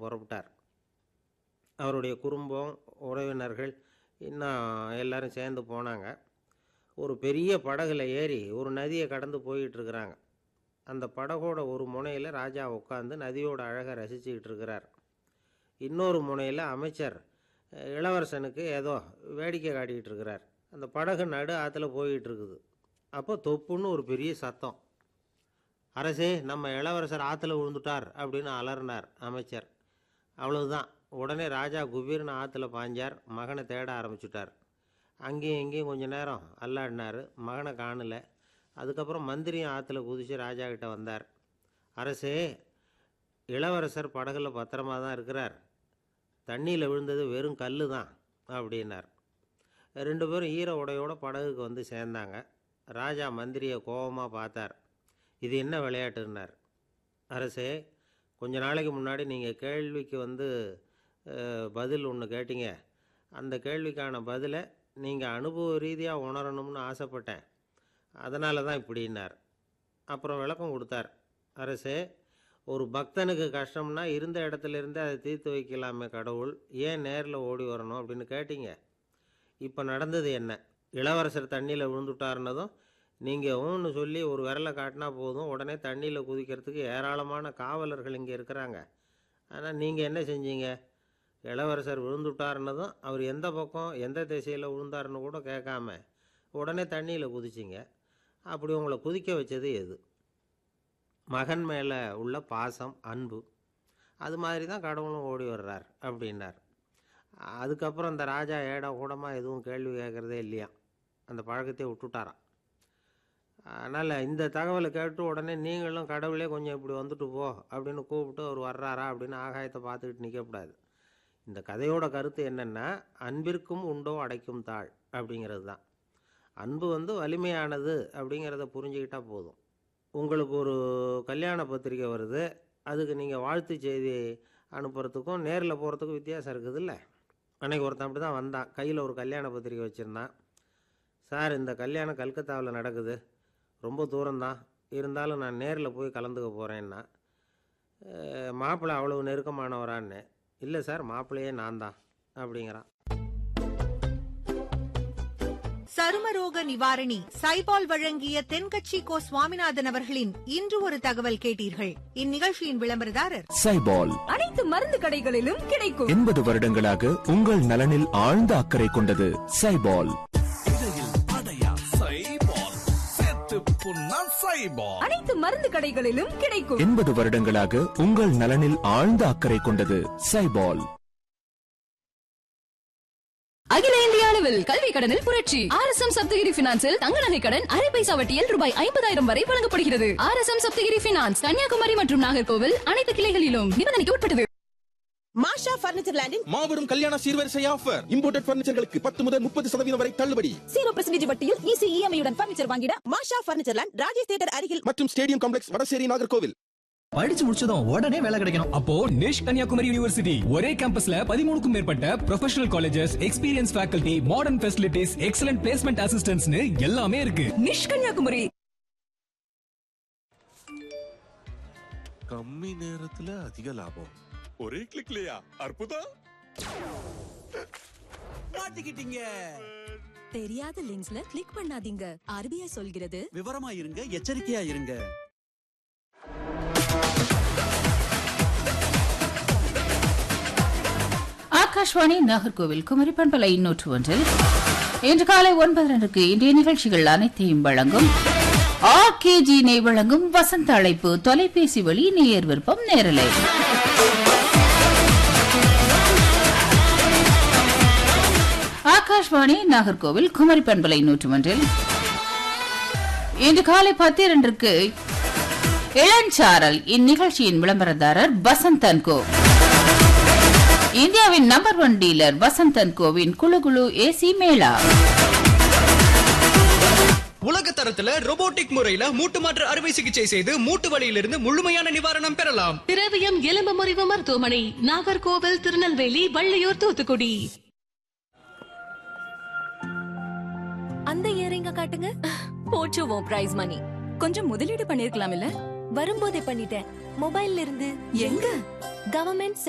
புறப்பட்டார் அவருடைய குடும்பம் உறவினர்கள் இன்னும் எல்லாரும் சேர்ந்து போனாங்க ஒரு பெரிய படகுல ஏறி ஒரு நதியை கடந்து போயிட்டு இருக்கிறாங்க அந்த படகோட ஒரு முனையில் ராஜா உட்காந்து நதியோட அழகை ரசிச்சுக்கிட்டு இருக்கிறார் இன்னொரு முனையில் அமைச்சர் அஹ், இளவரசனுக்கு ஏதோ வேடிக்கை காட்டிக்கிட்டு இருக்கிறார் அந்த படகு நடு ஆற்றுல போயிட்டு இருக்குது அப்போ தொப்புன்னு ஒரு பெரிய சத்தம் அரசே நம்ம இளவரசர் ஆற்றுல விழுந்துட்டார் அப்படின்னு அலறினார் அமைச்சர் அவ்வளவுதான் உடனே ராஜா குபீர்னு ஆற்றுல பாஞ்சார் மகனை தேட ஆரம்பிச்சுட்டார் அங்கேயும் இங்கேயும் கொஞ்ச நேரம் அல்லாடினார் மகனை காணல அதுக்கப்புறம் மந்திரியும் ஆற்றுல குதிச்சு ராஜா கிட்ட வந்தார் அரசே இளவரசர் படகுல பத்திரமா தான் இருக்கிறார் தண்ணியில் விழுந்தது வெறும் கல் தான் அப்படின்னார் ரெண்டு பேரும் ஈர உடையோட படகுக்கு வந்து சேர்ந்தாங்க ராஜா மந்திரியை கோபமாக பார்த்தார் இது என்ன விளையாட்டுன்னார் அரசே கொஞ்ச நாளைக்கு முன்னாடி நீங்கள் கேள்விக்கு வந்து அஹ், பதில் ஒன்று கேட்டீங்க அந்த கேள்விக்கான பதிலை நீங்கள் அனுபவ ரீதியாக உணரணும்னு ஆசைப்பட்டேன் அதனால தான் இப்படின்னார் அப்புறம் விளக்கம் கொடுத்தார் அரசே ஒரு பக்தனுக்கு கஷ்டம்னா இருந்த இடத்துல இருந்து அதை தீர்த்து வைக்கலாமே கடவுள் ஏன் நேரில் ஓடி வரணும் அப்படின்னு கேட்டீங்க இப்போ நடந்தது என்ன இளவரசர் தண்ணியில் விழுந்துட்டாருன்னதும் நீங்கள் ஊன்னு சொல்லி ஒரு விரலை காட்டினா போதும் உடனே தண்ணியில் குதிக்கிறதுக்கு ஏராளமான காவலர்கள் இங்கே இருக்கிறாங்க ஆனால் நீங்கள் என்ன செஞ்சீங்க இளவரசர் விழுந்துட்டாருன்னதும் அவர் எந்த பக்கம் எந்த திசையில் விழுந்தாருன்னு கூட கேட்காம உடனே தண்ணியில் குதிச்சிங்க அப்படி உங்களை குதிக்க வச்சது எது மகன் மேலே உள்ள பாசம் அன்பு அது மாதிரி தான் கடவுளும் ஓடி வர்றார் அப்படின்னார் அதுக்கப்புறம் அந்த ராஜா ஏடா கூடமாக எதுவும் கேள்வி கேட்குறதே இல்லையா அந்த பழக்கத்தை விட்டுட்டாராம் அதனால் இந்த தகவலை கேட்டு உடனே நீங்களும் கடவுளே கொஞ்சம் இப்படி வந்துட்டு போ அப்படின்னு கூப்பிட்டு அவர் வர்றாரா அப்படின்னு ஆகாயத்தை பார்த்துக்கிட்டு நிற்கக்கூடாது இந்த கதையோட கருத்து என்னென்னா அன்பிற்கும் உண்டோ அடைக்கும் தாழ் அப்படிங்கிறது தான் அன்பு வந்து வலிமையானது அப்படிங்கிறத புரிஞ்சுக்கிட்டா போதும் உங்களுக்கு ஒரு கல்யாண பத்திரிக்கை வருது அதுக்கு நீங்கள் வாழ்த்து செய்தி அனுப்புறதுக்கும் நேரில் போகிறதுக்கும் வித்தியாசம் இருக்குதுல்ல அன்னைக்கு ஒருத்தன் அப்படி தான் வந்தான் கையில் ஒரு கல்யாண பத்திரிக்கை வச்சுருந்தான் சார் இந்த கல்யாணம் கல்கத்தாவில் நடக்குது ரொம்ப தூரம்தான் இருந்தாலும் நான் நேரில் போய் கலந்துக்க போகிறேன்னா மாப்பிள்ளை அவ்வளவு நெருக்கமானவரான்னு இல்லை சார் மாப்பிள்ளையே நான் தான் அப்படிங்கிறான் சருமரோக நிவாரணி சைபால் வழங்கிய தென்கட்சி கோ சுவாமிநாதன் அவர்களின் இன்று ஒரு தகவல் கேட்டீர்கள் இந்நிகழ்ச்சியின் விளம்பரதாரர் சைபால் அனைத்து மருந்து கடைகளிலும் கிடைக்கும் எண்பது வருடங்களாக உங்கள் நலனில் ஆழ்ந்த அக்கறை கொண்டது சைபால் அனைத்து மருந்து கடைகளிலும் கிடைக்கும் எண்பது வருடங்களாக உங்கள் நலனில் ஆழ்ந்த அக்கறை கொண்டது சைபால் அகில இந்திய அளவில் கல்வி கடனில் புரட்சி ஆர் எஸ் எம் சப்தகிரி பினான்சில் தங்க நகை கடன் அரை பைசா வட்டியில் ரூபாய் ஐம்பதாயிரம் வரை வழங்கப்படுகிறது R S M Saptagiri finance Kanyakumari மற்றும் நாகர்கோவில் அனைத்து கிளைகளிலும் நிபந்தனைக்கு உட்பட்டது மாஷா பர்னிச்சர் லேண்டின் மாபெரும் கல்யாண சீர்வரிசை ஆஃபர் இம்போர்ட்டட் பர்னிச்சர்களுக்கு பத்து முதல் முப்பது சதவீதம் வரை தள்ளுபடி ஜீரோ பெர்சன்டேஜ் வட்டியில் ஈஸி இஎம்ஐ உடன் பர்னிச்சர் வாங்கிட Masha furniture land Rajesh theatre அருகில் மற்றும் ஸ்டேடியம் காம்ப்ளெக்ஸ் வடசேரி நாகர்கோவில் படிச்சு முடிச்சதும் உடனே வேலை கிடைக்கணும் அப்போ நிஷ் கன்னியாகுமரி யூனிவர்சிட்டி ஒரே கேம்பஸ்ல பதிமூணுக்கும் மேற்பட்ட professional colleges experience faculty modern facilities excellent placement அசிஸ்டன்ட்ஸ்னு எல்லாமே இருக்கு நிஷ் கன்னியாகுமரி கம்மி நேரத்துல அதிக லாபம் ஒரே கிளிக்லயா அற்புதம் மாட்டிக்கிட்டீங்க தெரியாத லிங்க்ஸ்ல கிளிக் பண்ணாதீங்க ஆர்பிஐ சொல்கிறது விவரமா இருங்க எச்சரிக்கையா இருங்க ஆகாஷ்வாணி நாகர்கோவில் குமரி பண்பலை நூற்று ஒன்றில் இன்று காலை ஒன்பது ரெண்டுக்கு இன்றைய நிகழ்ச்சிகள் அனைத்தையும் வழங்கும் ஆர்கேஜி நெய் வழங்கும் வசந்த அழைப்பு தொலைபேசி வழி நேயர் விருப்பம் நேரலை ஆகாஷ்வாணி நாகர்கோவில் குமரி பண்பலை நூற்று ஒன்றில் இன்று காலை பத்து இரண்டிற்கு இளஞ்சாரல் இந்நிகழ்ச்சியின் விளம்பரதாரர் வசந்தன் கோ இந்தியாவின் நம்பர் ஒன் டீலர் வசந்தன் கோவின் குழு குழு ஏசி மேளா உலக தரத்துல ரோபோட்டிக் முறையில மூட்டு மாற்று அறுவை சிகிச்சை செய்து மூட்டு வலியிலிருந்து முழுமையான நிவாரணம் பெறலாம் திரவியம் எலும்பு முறிவு மருத்துவமனை நாகர்கோவில் திருநெல்வேலி வள்ளியூர் தூத்துக்குடி அந்த இயரிங்க காட்டுங்க போச்சுவோம் பிரைஸ் மணி கொஞ்சம் முதலீடு பண்ணிருக்கலாம் இல்ல வரும்போதே பண்ணிட்டேன் மொபைல்ல இருந்து எங்க கவர்மெண்ட்